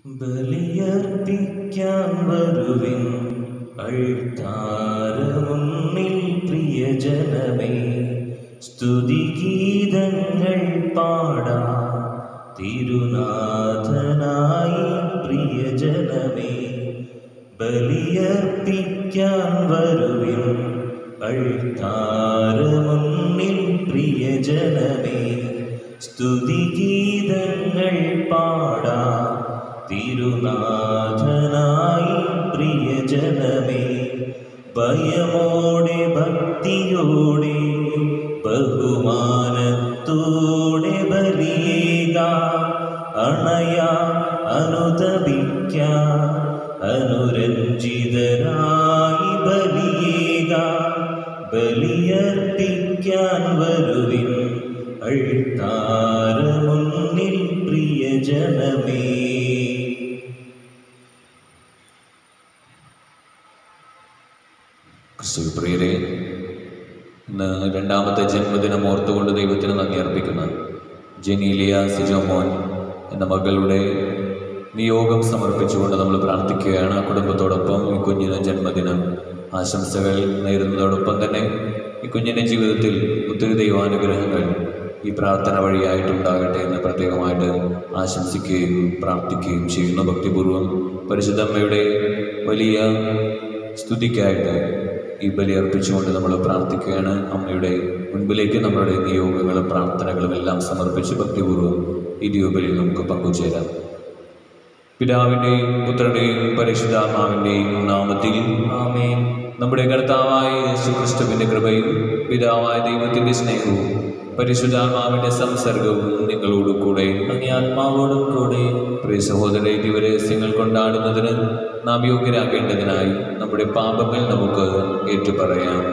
ബലിയർപ്പിക്കാൻ വരുവിൻ അൾത്താരമുന്നിൽ പ്രിയജനമേ സ്തുതിഗീതങ്ങൾ പാടാ തിരുനാഥനായി പ്രിയജനമേ ബലിയർപ്പിക്കാൻ വരുവിൻ അൾത്താരമുന്നിൽ പ്രിയജനമേ സ്തുതിഗീതങ്ങൾ പാടാ തിരുനാഥനായി പ്രിയജനമേ ഭയമോടെ ഭക്തിയോടെ ബഹുമാനത്തോടെ ബലിയേക അണയാ അനുദപിക്ക അനുരഞ്ജിതരായി ബലിയേക ബലിയർപ്പിക്കാൻ വരുവിൻ അൾത്താരമുന്നിൽ പ്രിയജനമേ ക്രിസ്തു പ്രിയരെ ഇന്ന് രണ്ടാമത്തെ ജന്മദിനം ഓർത്തുകൊണ്ട് ദൈവത്തിന് നന്ദി അർപ്പിക്കുന്ന ജനീലിയ സിജോമോൻ എന്ന മകളുടെ നിയോഗം സമർപ്പിച്ചുകൊണ്ട് നമ്മൾ പ്രാർത്ഥിക്കുകയാണ് ആ കുടുംബത്തോടൊപ്പം ഈ കുഞ്ഞിന് ജന്മദിനം ആശംസകൾ നേരുന്നതോടൊപ്പം തന്നെ ഈ കുഞ്ഞിൻ്റെ ജീവിതത്തിൽ ഒത്തിരി ദൈവാനുഗ്രഹങ്ങൾ ഈ പ്രാർത്ഥന വഴിയായിട്ടുണ്ടാകട്ടെ എന്ന് പ്രത്യേകമായിട്ട് ആശംസിക്കുകയും പ്രാർത്ഥിക്കുകയും ചെയ്യുന്നു ഭക്തിപൂർവ്വം പരിശുദ്ധമ്മയുടെ വലിയ സ്തുതിക്കായിട്ട് ഈ ബലി അർപ്പിച്ചുകൊണ്ട് നമ്മൾ പ്രാർത്ഥിക്കുകയാണ് അമ്മയുടെ മുൻപിലേക്ക് നമ്മളുടെ നിയോഗങ്ങളും പ്രാർത്ഥനകളും എല്ലാം സമർപ്പിച്ച് ഭക്തിപൂർവ്വം ഈ ദിവബലിയിൽ നമുക്ക് പങ്കുചേരാം പിതാവിൻ്റെയും പുത്രൻ്റെയും പരിശുദ്ധാത്മാവിൻ്റെയും നാമത്തിൽ ആമേൻ നമ്മുടെ കർത്താവായ യേശുക്രിസ്തുവിൻ്റെ കൃപയും പിതാവായ ദൈവത്തിൻ്റെ സ്നേഹവും പരിശുദ്ധാത്മാവിൻ്റെ സംസർഗവും നിങ്ങളോട് കൂടെ അങ്ങേ ആത്മാവോടും കൂടെ പ്രിയ സഹോദര ദിവരഹസ്യങ്ങൾ കൊണ്ടാടുന്നതിന് നാം യോഗ്യരാകേണ്ടതിനായി നമ്മുടെ പാപങ്ങൾ നമുക്ക് ഏറ്റുപറയാം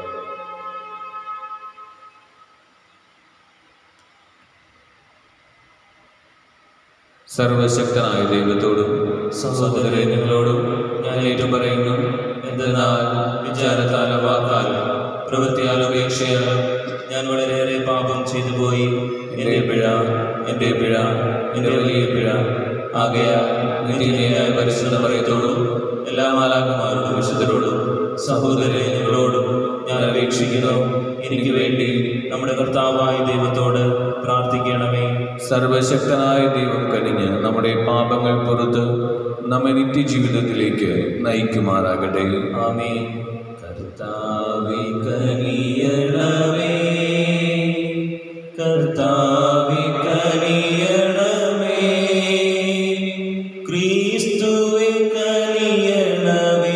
സർവശക്തനായ ദൈവത്തോടും സഹോദരരെ നിങ്ങളോടും ഞാൻ ഏറ്റുപറയുന്നു എന്തെന്നാൽ വിചാരത്താലോ വാക്കാലോ പ്രവൃത്തിയാലോ ഉപേക്ഷയാലോ ഞാൻ വളരെയേറെ പാപം ചെയ്തു പോയി എൻ്റെ പിഴ എൻ്റെ പിഴ എൻ്റെ വലിയ പിഴ ആകയാൽ നിത്യനയായ പരിശുദ്ധ പറയത്തോടും എല്ലാ മാലാക്കന്മാരോടും വിശുദ്ധരോടും സഹോദരരെ നിങ്ങളോടും ഞാൻ അപേക്ഷിക്കുന്നു എനിക്ക് വേണ്ടി നമ്മുടെ കർത്താവായ ദൈവത്തോട് പ്രാർത്ഥിക്കണമേ സർവശക്തനായ ദൈവം കനിഞ്ഞ് നമ്മുടെ പാപങ്ങൾ പുറത്ത് നമ്മെ നിത്യജീവിതത്തിലേക്ക് നയിക്കുമാറാകട്ടെ ആമേ കർത്താവേ കനിയണമേ കർത്താവേ കനിയണമേ ക്രിസ്തുവേ കനിയണമേ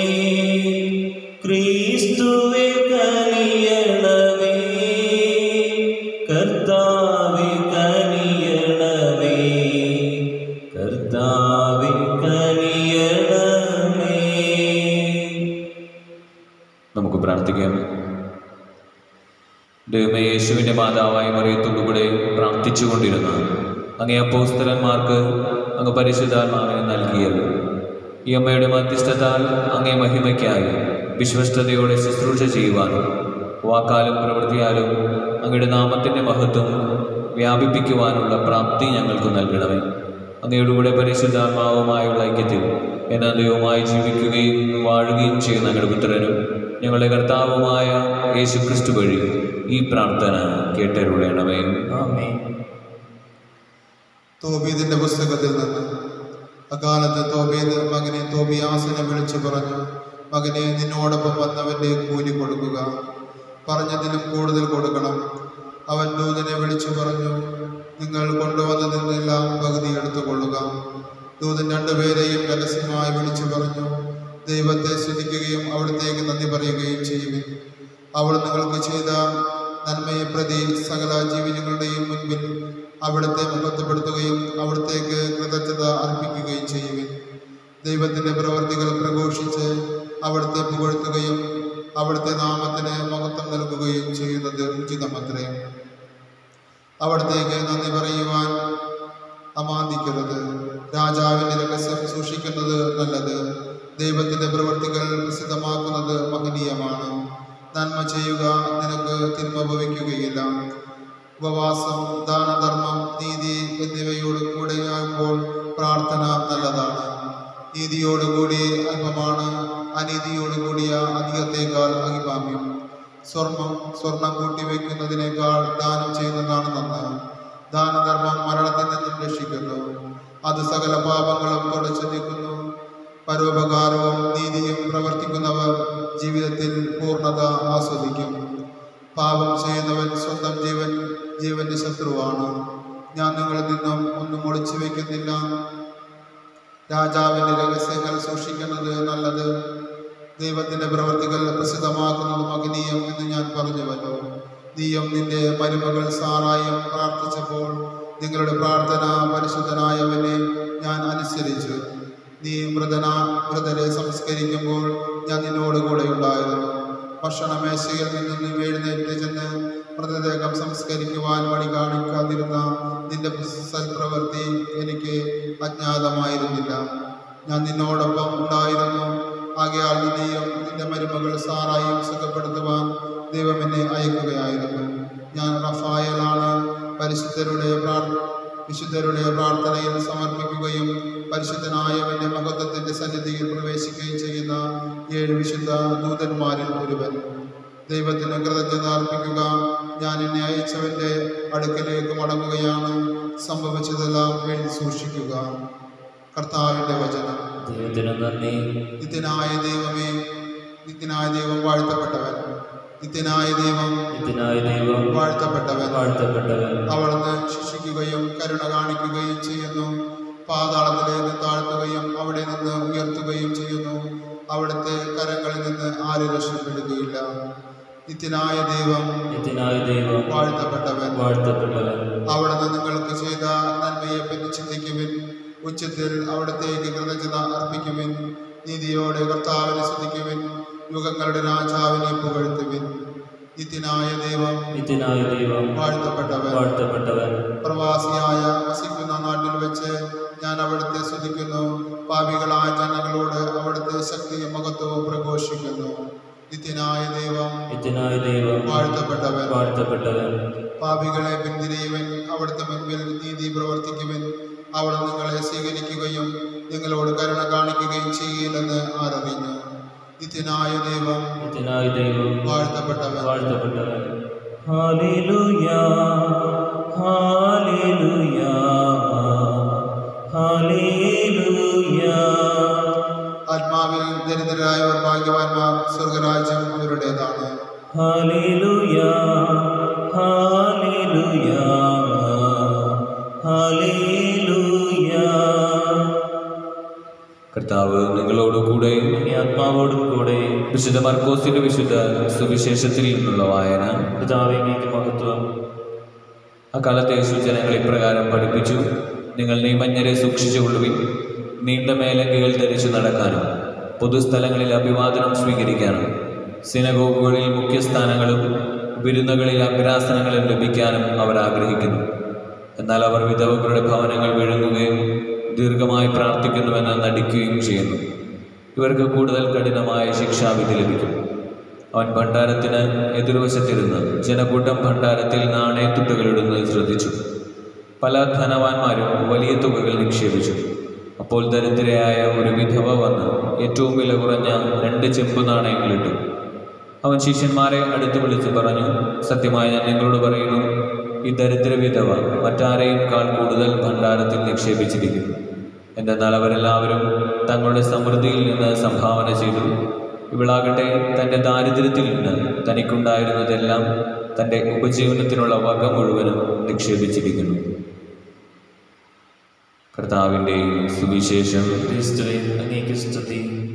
ക്രിസ്തുവേ കനിയണമേ കർത്താവേ കനിയണമേ കർത്താവേ കനിയണമേ നമുക്ക് പ്രാർത്ഥിക്കാം ദൈവമേ യേശുവിൻ്റെ മാതാവായ മറിയത്തോടുകൂടെ പ്രാർത്ഥിച്ചുകൊണ്ടിരുന്ന അങ്ങേ അപ്പോസ്തലന്മാർക്ക് അങ്ങ് പരിശുദ്ധാത്മാവിനെ നൽകിയല്ലോ ഈ അമ്മയുടെ മധ്യസ്ഥത്താൽ അങ്ങേ മഹിമയ്ക്കായി വിശ്വസ്തയോടെ ശുശ്രൂഷ ചെയ്യുവാനും വാക്കാലും പ്രവൃത്തിയാലും അങ്ങയുടെ നാമത്തിൻ്റെ മഹത്വം വ്യാപിപ്പിക്കുവാനുള്ള പ്രാപ്തി ഞങ്ങൾക്ക് നൽകണമേ അങ്ങയുടെ കൂടെ പരിശുദ്ധാത്മാവുമായുള്ള ഐക്യത്തിൽ എന്ന ദൈവമായി ജീവിക്കുകയും വാഴുകയും ചെയ്യുന്ന ഞങ്ങളുടെ പുത്രനും ഞങ്ങളുടെ കർത്താവുമായ യേശു ക്രിസ്തു വഴി ഈ പ്രാർത്ഥന കേട്ടരുളയണമേ ആമേൻ തോബീദിന്റെ പുസ്തകത്തിൽ നിന്ന് അക്കാലത്ത് തോബീദ് മകനെ തോബിയാസിനെ വിളിച്ചു പറഞ്ഞു മകനെ നിന്നോടൊപ്പം വന്നവന്റെ കൂലി കൊടുക്കുക പറഞ്ഞതിലും കൂടുതൽ കൊടുക്കണം അവൻ ദൂതനെ വിളിച്ചു പറഞ്ഞു നിങ്ങൾ കൊണ്ടുവന്നതിൽ നിന്നെല്ലാം പകുതി എടുത്തുകൊള്ളുക ദൂതൻ രണ്ടുപേരെയും രഹസ്യമായി വിളിച്ചു പറഞ്ഞു ദൈവത്തെ സ്തുതിക്കുകയും അവിടത്തേക്ക് നന്ദി പറയുകയും ചെയ്യുവിൻ അവൾ നിങ്ങൾക്ക് ചെയ്ത നന്മയെ പ്രതി സകല ജീവികളുടെയും മുൻപിൽ അവിടുത്തെ മഹത്വപ്പെടുത്തുകയും അവിടത്തേക്ക് കൃതജ്ഞത അർപ്പിക്കുകയും ചെയ്യുവിൻ ദൈവത്തിൻ്റെ പ്രവർത്തികൾ പ്രഘോഷിച്ച് അവിടുത്തെ പുകഴ്ത്തുകയും അവിടുത്തെ നാമത്തിന് മഹത്വം നൽകുകയും ചെയ്യുന്നത് ഉചിതമത്രേ അവിടത്തേക്ക് നന്ദി പറയുവാൻ അമാന്തിക്കരുത് രാജാവിൻ്റെ രഹസ്യം സൂക്ഷിക്കുന്നത് നല്ലത് ദൈവത്തിൻ്റെ പ്രവർത്തികൾ പ്രസിദ്ധമാക്കുന്നത് മഹനീയമാണ് നന്മ ചെയ്യുക നിനക്ക് തിന്മ ഭവിക്കുകയില്ല ഉപവാസം ദാനധർമ്മം നീതി എന്നിവയോട് കൂടെയാകുമ്പോൾ പ്രാർത്ഥന നീതിയോടുകൂടി അല്പമാണ് അനീതിയോടുകൂടിയ അധികത്തേക്കാൾ അഭികാമ്യം സ്വർണം സ്വർണം കൂട്ടിവെക്കുന്നതിനേക്കാൾ ദാനം ചെയ്യുന്നതാണ് നന്ന് ദാനധർമ്മം മരണത്തിൽ നിന്നും രക്ഷിക്കുന്നു അത് സകല പാപങ്ങളും തുടച്ചു നീക്കുന്നു പരോപകാരവും നീതിയും പ്രവർത്തിക്കുന്നവർ ജീവിതത്തിൽ പൂർണ്ണത ആസ്വദിക്കും പാപം ചെയ്യുന്നവൻ സ്വന്തം ജീവൻ ജീവന്റെ ശത്രുവാണ് ഞാൻ നിങ്ങളിൽ നിന്നും ഒന്നും ഒളിച്ചു വയ്ക്കുന്നില്ല രാജാവിന്റെ രഹസ്യങ്ങൾ സൂക്ഷിക്കുന്നത് നല്ലത് ദൈവത്തിന്റെ പ്രവർത്തികൾ പ്രസിദ്ധമാക്കുന്നത് മകനീയം എന്ന് ഞാൻ പറഞ്ഞുവല്ലോ നീയും നിന്റെ മരുമകൾ സാറായും പ്രാർത്ഥിച്ചപ്പോൾ നിങ്ങളുടെ പ്രാർത്ഥന പരിശുദ്ധനായവനെ ഞാൻ അനുസരിച്ചു നീ മൃതന മൃതരെ സംസ്കരിക്കുമ്പോൾ ഞാൻ നിന്നോട് കൂടെ ഉണ്ടായിരുന്നു ഭക്ഷണമേശയിൽ നിന്ന് നീ എഴുന്നേറ്റ് ചെന്ന് മൃതദേഹം സംസ്കരിക്കുവാൻ വഴി കാണിക്കാതിരുന്ന നിന്റെ സൽപ്രവൃത്തി എനിക്ക് അജ്ഞാതമായിരുന്നില്ല ഞാൻ നിന്നോടൊപ്പം ഉണ്ടായിരുന്നു ആകയാൽ നിന്നെയും നിന്റെ മരുമകൾ സാറായും സുഖപ്പെടുത്തുവാൻ ദൈവം എന്നെ അയക്കുകയായിരുന്നു ഞാൻ റഫായലാണ് പരിശുദ്ധരുടെ പ്രാർ വിശുദ്ധരുടെ പ്രാർത്ഥനയിൽ സമർപ്പിക്കുകയും പരിശുദ്ധനായവന്റെ മഹത്വത്തിന്റെ സന്നിധിയിൽ പ്രവേശിക്കുകയും ചെയ്യുന്ന ഏഴ് വിശുദ്ധ ദൂതന്മാരിൽ ഒരുവൻ ദൈവത്തിന് കൃതജ്ഞത അർപ്പിക്കുക ഞാൻ എന്നെ അയച്ചവന്റെ അടുക്കലേക്ക് മടങ്ങുകയാണ് സംഭവിച്ചതെല്ലാം എഴുതി സൂക്ഷിക്കുക കർത്താവിന്റെ വചനം ദൈവത്തിന് നന്ദി നിത്യനായ ദൈവമേ നിത്യനായ ദൈവം വാഴ്ത്തപ്പെട്ടവൻ നിത്യനായ ദൈവം ഇതിനായ ദൈവം വാഴ്ത്തപ്പെട്ടവൻ വാഴ്ത്തപ്പെട്ടവൻ അവിടുന്ന് ശിക്ഷിക്കുകയും കരുണ കാണിക്കുകയും ചെയ്യുന്നു പാതാളത്തിലേക്ക് താഴ്ത്തുകയും അവിടെ നിന്ന് ഉയർത്തുകയും ചെയ്യുന്നു അവിടുത്തെ കരങ്ങളിൽ നിന്ന് ആരും രക്ഷപ്പെടുകയില്ല നിത്യനായ ദൈവം ഇതിനായ ദൈവം വാഴ്ത്തപ്പെട്ടവൻ വാഴ്ത്തപ്പെട്ടവൻ അവിടുന്ന് നിങ്ങൾക്ക് ചെയ്ത നന്മയെ പറ്റി ചിന്തിക്കുവിൻ ഉച്ചത്തിൽ അവിടത്തേക്ക് കൃതജ്ഞത അർപ്പിക്കുവിൻ നീതിയോടെ കർത്താവിനെ സ്തുതിക്കുവിൻ യുഗങ്ങളുടെ രാജാവിനെ പുകഴ്ത്തുവിൻ നിത്യനായ ദൈവം ഇതിനായ ദൈവം വാഴ്ത്തപ്പെട്ടവൻ വാഴ്ത്തപ്പെട്ടവൻ പ്രവാസിയായ വസിക്കുന്ന നാട്ടിൽ വെച്ച് ഞാൻ അവിടുത്തെ സ്തുതിക്കുന്നു പാപികളായ ജനങ്ങളോട് അവിടുത്തെ ശക്തിയും മഹത്വവും പ്രഘോഷിക്കുന്നു നിത്യനായ ദൈവം ഇതിനായ ദൈവം വാഴ്ത്തപ്പെട്ടവൻ വാഴ്ത്തപ്പെട്ടവൻ പാപികളെ പിന്തിരിയുവൻ അവിടുത്തെ മുൻപിൽ നീതി പ്രവർത്തിക്കുവൻ അവിടെ നിങ്ങളെ സ്വീകരിക്കുകയും നിങ്ങളോട് കരുണ കാണിക്കുകയും ചെയ്യില്ലെന്ന് ആരറിഞ്ഞു നിത്യനായ ദൈവം ഇതിനായ ദൈവം വാഴ്ത്തപ്പെട്ടവൻ വാഴ്ത്തപ്പെട്ടവൻ ഹാലേലൂയ ഹാലേലൂയ ഹാലേലൂയ ആത്മാവിൽ ദരിദ്രരായവർ ഭാഗ്യവാന്മാർ സ്വർഗരാജ്യം അവരുടേതാണ് ഹാലേലൂയ ഹാലേലൂയ ഹാലേലൂയ കർത്താവ് നിങ്ങളോടുകൂടെ ഈ ആത്മാവോടും കൂടെ വിശുദ്ധ മർക്കോസിന്റെ വിശുദ്ധ സുവിശേഷത്തിൽ നിന്നുള്ള വായന പിതാവിനേക്ക് മഹത്വം അക്കാലത്തെ യേശു ജനങ്ങൾ ഇപ്രകാരം പഠിപ്പിച്ചു നിങ്ങൾ നിയമജ്ഞരെ സൂക്ഷിച്ചുകൊള്ളുവിൻ നീണ്ട മേലങ്കികൾ ധരിച്ചു നടക്കാനും പൊതുസ്ഥലങ്ങളിൽ അഭിവാദനം സ്വീകരിക്കാനും സിനഗോഗുകളിൽ മുഖ്യസ്ഥാനങ്ങളും വിരുന്നുകളിൽ അഗ്രാസനങ്ങളും ലഭിക്കാനും അവർ ആഗ്രഹിക്കുന്നു എന്നാൽ അവർ വിധവകളുടെ ഭവനങ്ങൾ വിഴുങ്ങുകയും ദീർഘമായി പ്രാർത്ഥിക്കുന്നുവെന്ന് നടിക്കുകയും ചെയ്യുന്നു ഇവർക്ക് കൂടുതൽ കഠിനമായ ശിക്ഷാവിധി ലഭിക്കും അവൻ ഭണ്ഡാരത്തിന് എതിർവശത്തിരുന്ന് ജനക്കൂട്ടം ഭണ്ഡാരത്തിൽ നാണയത്തുട്ടുകളിടുന്നത് ശ്രദ്ധിച്ചു പല ധനവാന്മാരും വലിയ തുകകൾ നിക്ഷേപിച്ചു അപ്പോൾ ദരിദ്രയായ ഒരു വിധവ വന്ന് ഏറ്റവും വില കുറഞ്ഞ രണ്ട് ചെമ്പ് നാണയങ്ങളിട്ടു അവൻ ശിഷ്യന്മാരെ അടുത്ത് വിളിച്ച് പറഞ്ഞു സത്യമായി ഞാൻ നിങ്ങളോട് പറയുന്നു ഈ ദരിദ്ര വിധവ മറ്റാരെയും കാൾ കൂടുതൽ ഭണ്ഡാരത്തിൽ നിക്ഷേപിച്ചിരിക്കുന്നു എന്തെന്നാൽ അവരെല്ലാവരും തങ്ങളുടെ സമൃദ്ധിയിൽ നിന്ന് സംഭാവന ചെയ്തു ഇവളാകട്ടെ തൻ്റെ ദാരിദ്ര്യത്തിൽ നിന്ന് തനിക്കുണ്ടായിരുന്നതെല്ലാം തൻ്റെ ഉപജീവനത്തിനുള്ള വക മുഴുവനും നിക്ഷേപിച്ചിരിക്കുന്നു കർത്താവിൻ്റെ സുവിശേഷം ക്രിസ്തുവേ അങ്ങേക്ക് സ്തുതി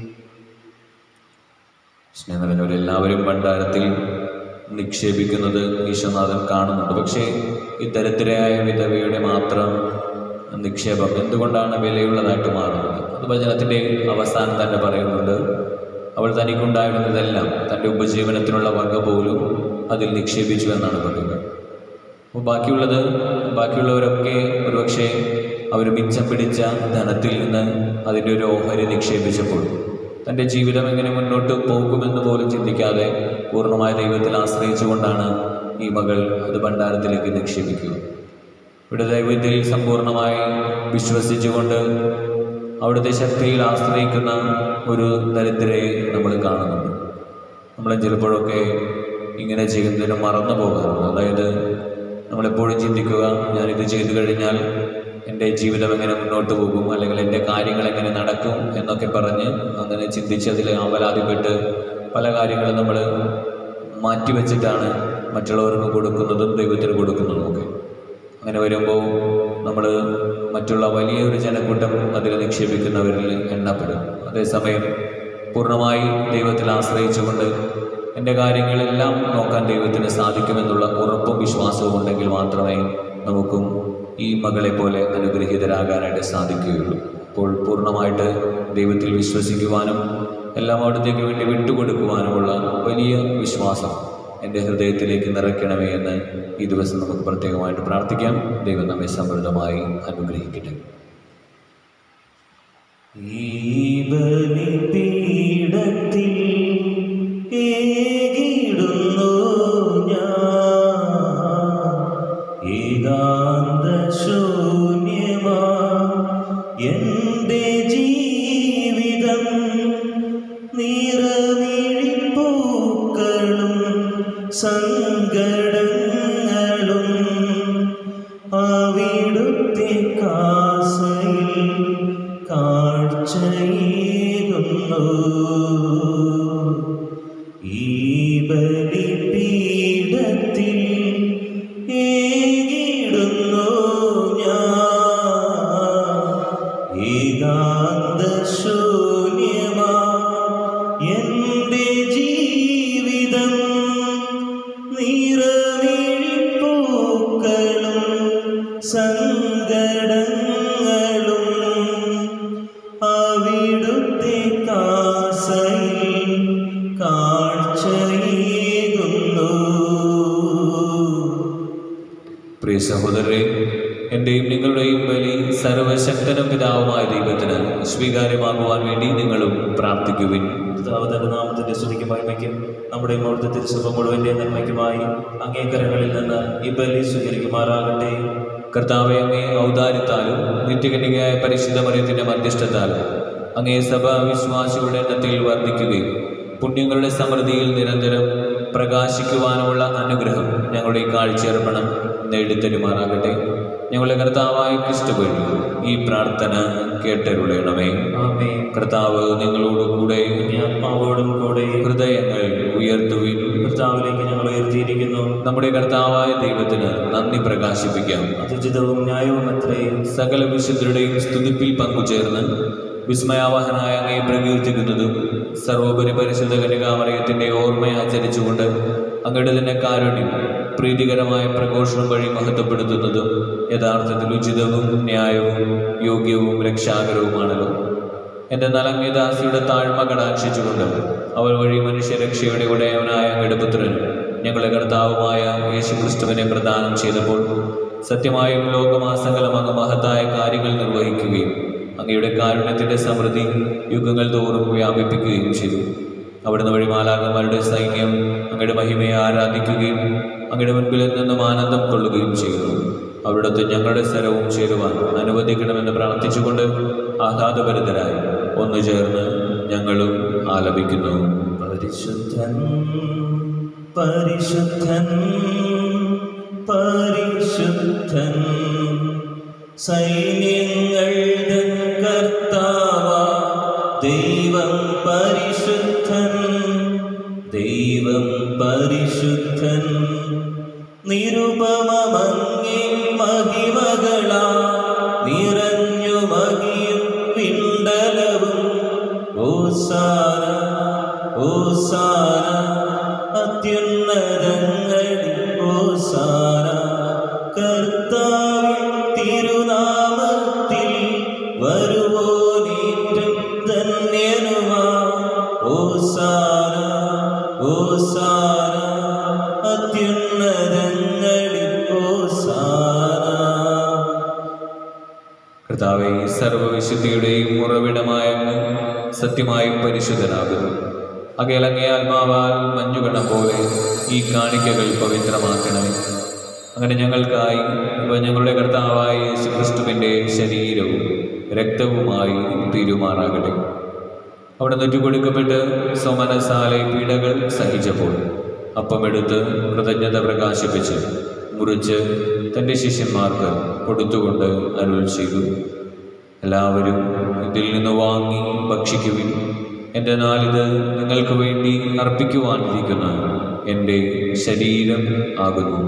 സ്നേഹം നിറഞ്ഞവരെല്ലാവരും ഭണ്ഡാരത്തിൽ നിക്ഷേപിക്കുന്നത് ഈശ്വനാഥൻ കാണുന്നുണ്ട് പക്ഷേ ഈ ദരിദ്രയായ വിധവയുടെ മാത്രം നിക്ഷേപം എന്തുകൊണ്ടാണ് വിലയുള്ളതായിട്ട് മാറുന്നത് അത് വചനത്തിൻ്റെ അവസാനം തന്നെ പറയുന്നുണ്ട് അവൾ തനിക്കുണ്ടായിരുന്നതെല്ലാം തൻ്റെ ഉപജീവനത്തിനുള്ള വക പോലും അതിൽ നിക്ഷേപിച്ചു എന്നാണ് പറയുന്നത് അപ്പോൾ ബാക്കിയുള്ളത് ബാക്കിയുള്ളവരൊക്കെ ഒരുപക്ഷെ അവർ മിച്ചം പിടിച്ച ധനത്തിൽ നിന്ന് അതിൻ്റെ ഒരു ഓഹരി നിക്ഷേപിച്ചപ്പോൾ തൻ്റെ ജീവിതം എങ്ങനെ മുന്നോട്ട് പോകുമെന്ന് പോലും ചിന്തിക്കാതെ പൂർണ്ണമായ ദൈവത്തിൽ ആശ്രയിച്ചുകൊണ്ടാണ് ഈ മകൾ അത് ഭണ്ഡാരത്തിലേക്ക് നിക്ഷേപിക്കുക ഇവിടെ ദൈവത്തിൽ സമ്പൂർണ്ണമായി വിശ്വസിച്ചുകൊണ്ട് അവിടുത്തെ ശക്തിയിൽ ആശ്രയിക്കുന്ന ഒരു ദരിദ്രയെ നമ്മൾ കാണുന്നുണ്ട് നമ്മൾ ചിലപ്പോഴൊക്കെ ഇങ്ങനെ ചെയ്യുന്നതിന് മറന്നു പോകാറുണ്ട് അതായത് നമ്മളെപ്പോഴും ചിന്തിക്കുക ഞാനിത് ചെയ്തു കഴിഞ്ഞാൽ എൻ്റെ ജീവിതം എങ്ങനെ മുന്നോട്ട് പോകും അല്ലെങ്കിൽ എൻ്റെ കാര്യങ്ങൾ എങ്ങനെ നടക്കും എന്നൊക്കെ പറഞ്ഞ് അങ്ങനെ ചിന്തിച്ച് അതിൽ അവലാതിപ്പെട്ട് പല കാര്യങ്ങളും നമ്മൾ മാറ്റിവെച്ചിട്ടാണ് മറ്റുള്ളവർക്ക് കൊടുക്കുന്നതും ദൈവത്തിന് കൊടുക്കുന്നതും ഒക്കെ അങ്ങനെ വരുമ്പോൾ നമ്മൾ മറ്റുള്ള വലിയൊരു ജനക്കൂട്ടം അതിൽ നിക്ഷേപിക്കുന്നവരിൽ എണ്ണപ്പെടും അതേസമയം പൂർണ്ണമായി ദൈവത്തിൽ ആശ്രയിച്ചുകൊണ്ട് എൻ്റെ കാര്യങ്ങളെല്ലാം നോക്കാൻ ദൈവത്തിന് സാധിക്കുമെന്നുള്ള ഉറപ്പും വിശ്വാസവും ഉണ്ടെങ്കിൽ മാത്രമേ നമുക്കും ഈ മകളെ പോലെ അനുഗ്രഹീതരാകാനായിട്ട് സാധിക്കുകയുള്ളൂ അപ്പോൾ പൂർണ്ണമായിട്ട് ദൈവത്തിൽ വിശ്വസിക്കുവാനും എല്ലാം അവിടത്തേക്ക് വേണ്ടി വിട്ടുകൊടുക്കുവാനുമുള്ള വലിയ വിശ്വാസം എൻ്റെ ഹൃദയത്തിലേക്ക് നിറയ്ക്കണമേ എന്ന് ഈ ദിവസം നമുക്ക് പ്രത്യേകമായിട്ട് പ്രാർത്ഥിക്കാം ദൈവം നമ്മെ സമൃദ്ധമായി അനുഗ്രഹിക്കട്ടെ ഈ ബലിപീഠത്തിൽ ഏകിടുന്നു ഞാൻ ഏകാന്ത ശൂന്യമാ എൻ്റെ ജീവിതം നിറമിഴിപ്പൂക്കളും സങ്കടങ്ങളും അവിടുത്തെ കാസയിൽ കാഴ്ചയേകുന്നു ഈ ബലിപീഠത്തിൽ ഏകിടുന്നു ഞാൻ ഏകാന്ത ശൂന്യമാ എൻ്റെ ജീവിതം നിറവിഴിപ്പൂക്കളും സങ്കടങ്ങളും അവിടുത്തെ കാസയിൽ കാഴ്ചയേകുന്നു പ്രിയ സഹോദരരെ എൻ്റെയും നിങ്ങളുടെയും ബലി സർവശക്തനും പിതാവുമായ ദൈവത്തിന് സ്വീകാര്യമാകുവാൻ വേണ്ടി നിങ്ങളും പ്രാർത്ഥിക്കുവിൻ പിതാവ് തന്റെ നാമത്തിന്റെ സ്തുതിക്കും മഹിമയ്ക്കും നമ്മുടെ ഇവിടുത്തെ തിരുസഭ മുഴുവന്റെ നന്മയ്ക്കുമായി അങ്ങേക്കരങ്ങളിൽ നിന്ന് ഈ ബലി സ്വീകരിക്കുമാറാകട്ടെ കർത്താവെ അങ്ങേ ഔദാര്യത്താലും നിത്യകന്യകയായ പരിശുദ്ധ മറിയത്തിൻ്റെ മധ്യസ്ഥത്താലും അങ്ങേ സഭാ വിശ്വാസികളുടെ എണ്ണത്തിൽ വർദ്ധിക്കുകയും പുണ്യങ്ങളുടെ സമൃദ്ധിയിൽ നിരന്തരം പ്രകാശിക്കുവാനുമുള്ള അനുഗ്രഹം ഞങ്ങളുടെ ഈ കാഴ്ചയർപ്പണം നേടിത്തരുമാറാകട്ടെ ഞങ്ങളുടെ കർത്താവായ ക്രിസ്തു വഴി ഈ പ്രാർത്ഥന കേട്ടരുളയണമേ ആമേ കർത്താവ് നിങ്ങളോട് കൂടെ ആത്മാവോടും കൂടെ ഹൃദയങ്ങൾ ഉയർത്തുവിൻ കർത്താവിലേക്ക് ഞങ്ങൾ ഉയർത്തിയിരിക്കുന്നു നമ്മുടെ കർത്താവായ ദൈവത്തിന് നന്ദി പ്രകാശിപ്പിക്കാം അതുചിതവും ന്യായവും എത്രയും സകല വിശുദ്ധരുടെയും സ്തുതിപ്പിൽ പങ്കുചേർന്ന് വിസ്മയാവഹനായ അങ്ങയെ പ്രകീർത്തിക്കുന്നതും സർവോപരി പരിശുദ്ധ കനികാമറയത്തിൻ്റെ ഓർമ്മ ആചരിച്ചുകൊണ്ട് അങ്ങയുടെ തന്നെ കാരുണ്യം പ്രീതികരമായ പ്രഘോഷണം വഴി മഹത്വപ്പെടുത്തുന്നതും യഥാർത്ഥത്തിൽ ഉചിതവും ന്യായവും യോഗ്യവും രക്ഷാകരവുമാണല്ലോ എൻ്റെ നലങ്ങേദാസിയുടെ താഴ്മ കടാക്ഷിച്ചുകൊണ്ട് അവർ വഴി മനുഷ്യരക്ഷയുടെ ഉടയവനായ അങ്ങയുടെ പുത്രനും ഞങ്ങളുടെ കർത്താവുമായ യേശുക്രിസ്തുവിനെ പ്രദാനം ചെയ്തപ്പോൾ സത്യമായും ലോകമാസകലം അങ്ങ് മഹത്തായ കാര്യങ്ങൾ നിർവഹിക്കുകയും അങ്ങയുടെ കാരുണ്യത്തിൻ്റെ സമൃദ്ധി യുഗങ്ങൾ തോറും വ്യാപിപ്പിക്കുകയും ചെയ്തു അവിടുന്ന് വഴി മാലാകന്മാരുടെ സൈന്യം അങ്ങയുടെ മഹിമയെ ആരാധിക്കുകയും അങ്ങയുടെ മുൻപിൽ നിന്നും ആനന്ദം കൊള്ളുകയും ചെയ്യുന്നു അവിടുത്തെ ഞങ്ങളുടെ സ്ഥലവും ചേരുവാൻ അനുവദിക്കണമെന്ന് പ്രാർത്ഥിച്ചുകൊണ്ട് ആഹ്ലാദഭരിതരായി ഒന്നു ചേർന്ന് ഞങ്ങളും ആലപിക്കുന്നു പരിശുദ്ധൻ പരിശുദ്ധൻ പരിശുദ്ധൻ സൈന്യങ്ങൾ കർത്താവ ദൈവം പരിശുദ്ധൻ ദൈവം പരിശുദ്ധൻ നിരുപമങ്ങി മഹിമകളാ നിറഞ്ഞു മഹിയും പിണ്ടലവും ഓസാന ഓസാന അത്യുന്നതങ്ങളിൽ ഓസാന കർത്താവിൻ തിരുനാമത്തിൽ വരുവോനേറ്റം ധന്യനുമാ ഓസാന ഓസാന അത്യുന്നതങ്ങളിൽ ഓസാന കർത്താവെ സർവവിശുദ്ധിയുടെയും ഉറവിടമായ അങ്ങ് സത്യമായും പരിശുദ്ധനാകുന്നു അകലങ്ങേ ആത്മാവാൽ മഞ്ഞുകണം പോലെ ഈ കാണിക്കകൾ പവിത്രമാക്കണമേ അങ്ങനെ ഞങ്ങൾക്കായി ഇവ ഞങ്ങളുടെ കർത്താവായ യേശുക്രിസ്തുവിൻ്റെ ശരീരവും രക്തവുമായി തീരുമാറാകട്ടെ അവിടെ നുറ്റുകൊടുക്കപ്പെട്ട് സ്വമനസാലെ പീഡകൾ സഹിച്ചപ്പോൾ അപ്പമെടുത്ത് കൃതജ്ഞത പ്രകാശിപ്പിച്ച് മുറിച്ച് തൻ്റെ ശിഷ്യന്മാർക്ക് കൊടുത്തുകൊണ്ട് അരുൾ ചെയ്തു എല്ലാവരും ഇതിൽ നിന്ന് വാങ്ങി ഭക്ഷിക്കുവിൻ എൻ്റെ നാളിത് നിങ്ങൾക്ക് വേണ്ടി അർപ്പിക്കുവാനിരിക്കുന്ന എൻ്റെ ശരീരം ആകുന്നു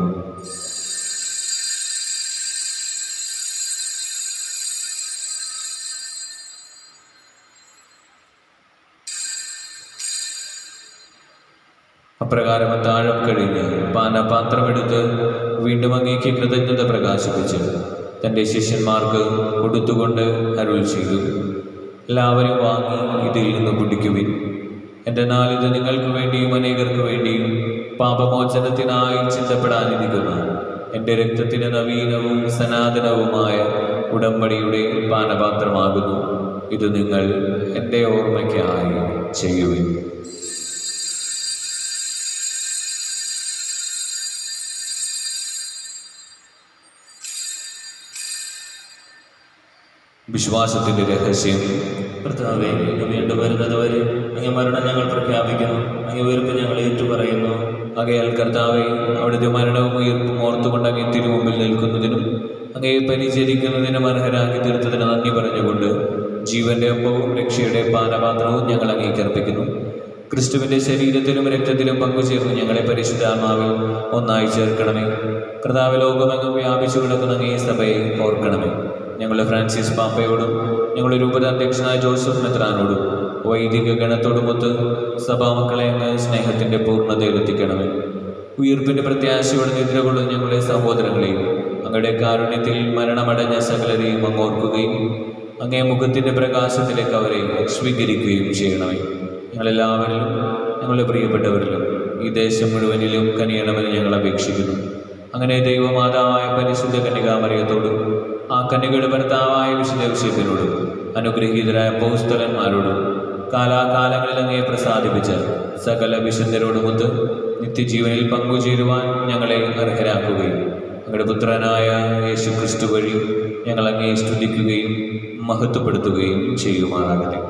അപ്രകാരം താഴം കഴിഞ്ഞ് പാനപാത്രമെടുത്ത് വീണ്ടും അങ്ങേക്ക് കൃതജ്ഞത പ്രകാശിപ്പിച്ച് തൻ്റെ ശിഷ്യന്മാർക്ക് കൊടുത്തുകൊണ്ട് അരുൾ ചെയ്തു എല്ലാവരും വാങ്ങി ഇതിൽ നിന്ന് കുടിക്കുവിൻ എൻ്റെ നാളിത് നിങ്ങൾക്ക് വേണ്ടിയും അനേകർക്ക് വേണ്ടിയും പാപമോചനത്തിനായി ചിന്തപ്പെടാനിരിക്കുന്ന എൻ്റെ രക്തത്തിന് നവീനവും സനാതനവുമായ ഉടമ്പടിയുടെ പാനപാത്രമാകുന്നു ഇത് നിങ്ങൾ എൻ്റെ ഓർമ്മയ്ക്കായി ചെയ്യുവിൻ വിശ്വാസത്തിൻ്റെ രഹസ്യം കർത്താവെ അങ്ങ് വീണ്ടും വരുന്നത് വരെ അങ്ങ് മരണം ഞങ്ങൾ പ്രഖ്യാപിക്കുന്നു അങ്ങ് ഉയർപ്പ് ഞങ്ങൾ ഏറ്റുപറയുന്നു ആകയാൽ കർത്താവെ അവിടുത്തെ മരണവും ഉയർപ്പും ഓർത്തുകൊണ്ട് അങ്ങേ തിരുമുമ്പിൽ നിൽക്കുന്നതിനും അങ്ങയെ പരിചരിക്കുന്നതിനും അർഹരാക്കി തീർത്തതിന് നന്ദി പറഞ്ഞുകൊണ്ട് ജീവന്റെ ഒപ്പവും രക്ഷയുടെ പാനപാത്രവും ഞങ്ങൾ അങ്ങേക്ക് അർപ്പിക്കുന്നു ക്രിസ്തുവിന്റെ ശരീരത്തിലും രക്തത്തിലും പങ്കുചേർന്ന് ഞങ്ങളെ പരിശുദ്ധാത്മാവിൽ ഒന്നായി ചേർക്കണമേ കർത്താവ് ലോകമെങ്ങും വ്യാപിച്ചു കിടക്കുന്ന അങ്ങേ സഭയെ ഓർക്കണമേ ഞങ്ങളുടെ ഫ്രാൻസിസ് പാപ്പയോടും ഞങ്ങളുടെ രൂപതാധ്യക്ഷനായ ജോസഫ് മെത്രാനോടും വൈദിക ഗണത്തോടുമൊത്ത് സഭാമക്കളെ അങ്ങ് സ്നേഹത്തിൻ്റെ പൂർണ്ണതയിലെത്തിക്കണമേ ഉയർപ്പിൻ്റെ പ്രത്യാശയോടെ നിദ്ര കൊള്ളുന്ന ഞങ്ങളുടെ സഹോദരങ്ങളെയും അങ്ങയുടെ കാരുണ്യത്തിൽ മരണമടഞ്ഞ സകലരെയും അങ്ങ് ഓർക്കുകയും അങ്ങേ മുഖത്തിൻ്റെ പ്രകാശത്തിലേക്ക് അവരെ സ്വീകരിക്കുകയും ചെയ്യണമേ ഞങ്ങളെല്ലാവരിലും ഞങ്ങളുടെ പ്രിയപ്പെട്ടവരിലും ഈ ദേശം മുഴുവനിലും കനിയണമെന്ന് ഞങ്ങൾ അപേക്ഷിക്കുന്നു അങ്ങനെ ദൈവമാതാവായ പരിശുദ്ധ കന്യകാമറിയത്തോടും ആ കന്യകയുടെ ഭർത്താവായ വിശുദ്ധ വിഷയത്തിനോടും അനുഗ്രഹീതരായ പൗസ്തലന്മാരോടും കാലാകാലങ്ങളിൽ അങ്ങയെ പ്രസാദിപ്പിച്ച സകല വിശുദ്ധരോടുമൊത്ത് നിത്യജീവനിൽ പങ്കുചേരുവാൻ ഞങ്ങളെ അർഹരാക്കുകയും അങ്ങയുടെ പുത്രനായ യേശു ക്രിസ്തു വഴി ഞങ്ങൾ അങ്ങയെ സ്തുതിക്കുകയും മഹത്വപ്പെടുത്തുകയും ചെയ്യുമാറാകട്ടെ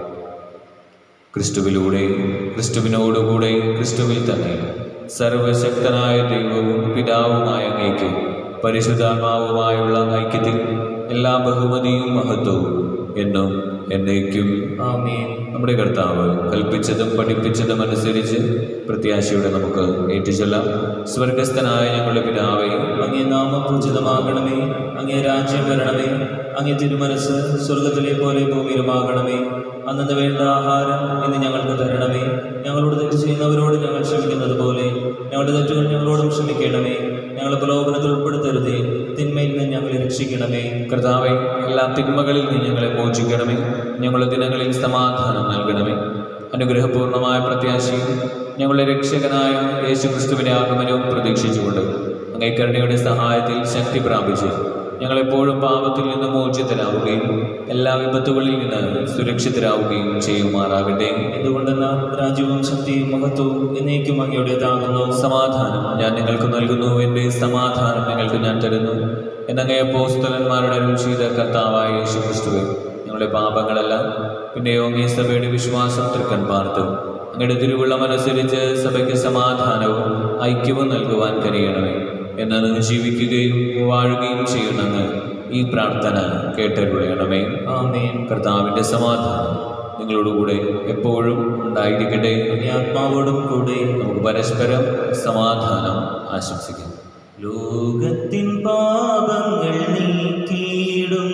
ക്രിസ്തുവിലൂടെ ക്രിസ്തുവിനോടുകൂടെ ക്രിസ്തുവിൽ തന്നെ സർവശക്തനായ ദൈവവും പിതാവുമായ അങ്ങേക്ക് പരിശുദ്ധാത്മാവുമായുള്ള ഐക്യത്തിൽ എല്ലാ ബഹുമതിയും മഹത്വവും എന്നും എന്നേക്കും ആമേൻ നമ്മുടെ കർത്താവ് കൽപ്പിച്ചതും പഠിപ്പിച്ചതും അനുസരിച്ച് പ്രത്യാശയോടെ നമുക്ക് ഏറ്റുചൊല്ലാം സ്വർഗസ്ഥനായ ഞങ്ങളുടെ പിതാവേ അങ്ങേ നാമം പൂജിതമാകണമേ അങ്ങേ രാജ്യം വരണമേ അങ്ങേ തിരുമനസ് സ്വർഗത്തിലെ പോലെ ഭൂമിയിലുമാകണമേ അന്നു വേണ്ട ആഹാരം ഇന്ന് ഞങ്ങൾക്ക് തരണമേ ഞങ്ങളോട് തെറ്റ് ചെയ്യുന്നവരോട് ഞങ്ങൾ ക്ഷമിക്കുന്നത് പോലെ ഞങ്ങളുടെ തെറ്റുകൾ ഞങ്ങളോടും ക്ഷമിക്കണമേ ഞങ്ങളെ പ്രലോഭനത്തിൽ ഉൾപ്പെടുത്തരുതേ തിന്മയിൽ നിന്ന് ഞങ്ങളെ രക്ഷിക്കണമേ കർത്താവെ എല്ലാ തിന്മകളിൽ നിന്ന് ഞങ്ങളെ മോചിക്കണമേ ഞങ്ങളുടെ ദിനങ്ങളിൽ സമാധാനം നൽകണമേ അനുഗ്രഹപൂർണമായ പ്രത്യാശയും ഞങ്ങളുടെ രക്ഷകനായ യേശു ക്രിസ്തുവിന്റെ ആഗമനവും പ്രതീക്ഷിച്ചുകൊണ്ട് അങ്ങേ കരുണയുടെ സഹായത്തിൽ ശക്തി പ്രാപിച്ച് ഞങ്ങളെപ്പോഴും പാപത്തിൽ നിന്ന് മോചിതരാവുകയും എല്ലാ വിപത്തുകളിൽ നിന്ന് സുരക്ഷിതരാവുകയും ചെയ്യുമാറാകട്ടെ എന്തുകൊണ്ടെന്നാൽ രാജ്യവും ശക്തിയും മഹത്വവും എന്നേക്കും അങ്ങയുടേതാകുന്നു സമാധാനം ഞാൻ നിങ്ങൾക്ക് നൽകുന്നു എൻ്റെ സമാധാനം നിങ്ങൾക്ക് ഞാൻ തരുന്നു എന്നങ്ങേ പോസ്തലന്മാരുടെ അരുൾ ചെയ്ത കർത്താവായ യേശു ക്രിസ്തുവെ ഞങ്ങളുടെ പാപങ്ങളല്ല പിന്നെയോ അങ്ങേ സഭയുടെ വിശ്വാസം തൃക്കൻ പാർത്തു അങ്ങയുടെ തിരുവുള്ളമനുസരിച്ച് സഭയ്ക്ക് സമാധാനവും ഐക്യവും നൽകുവാൻ കഴിയണമേ എന്നത് ജീവിക്കുകയും വാഴുകയും ചെയ്യുന്നങ്ങ് ഈ പ്രാർത്ഥന കേട്ടരുളയണമേ ആമേൻ കർത്താവിൻ്റെ സമാധാനം നിങ്ങളോടുകൂടെ എപ്പോഴും ഉണ്ടായിരിക്കട്ടെ അങ്ങേ ആത്മാവോടും കൂടെ നമുക്ക് പരസ്പരം സമാധാനം ആശംസിക്കാം ലോകത്തിൻ പാപങ്ങൾ നീക്കിയിടും